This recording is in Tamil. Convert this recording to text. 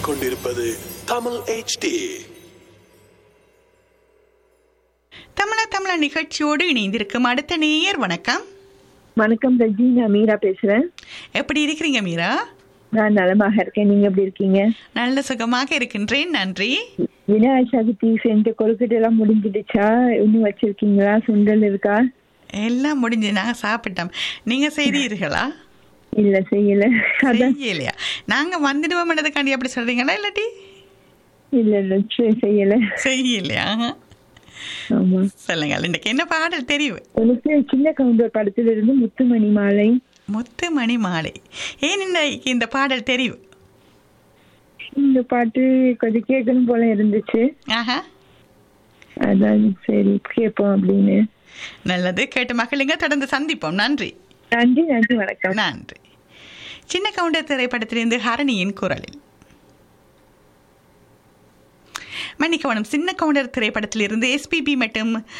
கேட்டுக்கொண்டிருப்பது தமிழ் HD தமிழ தமிழ நிகழ்ச்சியோடு இணைந்திருக்கும் அடுத்த நேயர் வணக்கம் வணக்கம் ரஜி நான் மீரா பேசுறேன் எப்படி இருக்கிறீங்க மீரா நான் நலமாக இருக்கேன் நீங்க எப்படி இருக்கீங்க நல்ல சுகமாக இருக்கின்றேன் நன்றி விநாயகர் சதுர்த்தி செஞ்ச கொழுக்கட்டை எல்லாம் முடிஞ்சிடுச்சா இன்னும் வச்சிருக்கீங்களா சுண்டல் இருக்கா எல்லாம் முடிஞ்சு நாங்கள் சாப்பிட்டோம் நீங்க செய்தீர்களா இல்ல செய்யல அதான் செய்யலையா நாங்க வந்துடுவோம்ன்றதுக்காண்டி அப்படி சொல்றீங்களா இல்லாட்டி இல்ல இல்ல செ- செய்யல செய்யலையா ஆமா சொல்லுங்க இன்னைக்கு என்ன பாடல் தெரியும் எனக்கு சின்ன கவுண்டர் படத்துல இருந்து முத்துமணி மாலை முத்து மணி மாலை ஏன் இன்னைக்கு இந்த பாடல் தெரியும் இந்த பாட்டு கொஞ்சம் கேட்கணும் போல இருந்துச்சு ஆஹா அதான் சரி கேட்போம் அப்படின்னு நல்லது கேட்டு மகளுங்க தொடர்ந்து சந்திப்போம் நன்றி நன்றி நன்றி வணக்கம் நன்றி சின்ன கவுண்டர் திரைப்படத்திலிருந்து ஹரணியின் குரலில் மன்னிக்கவனம் சின்ன கவுண்டர் திரைப்படத்திலிருந்து எஸ்பிபி மற்றும்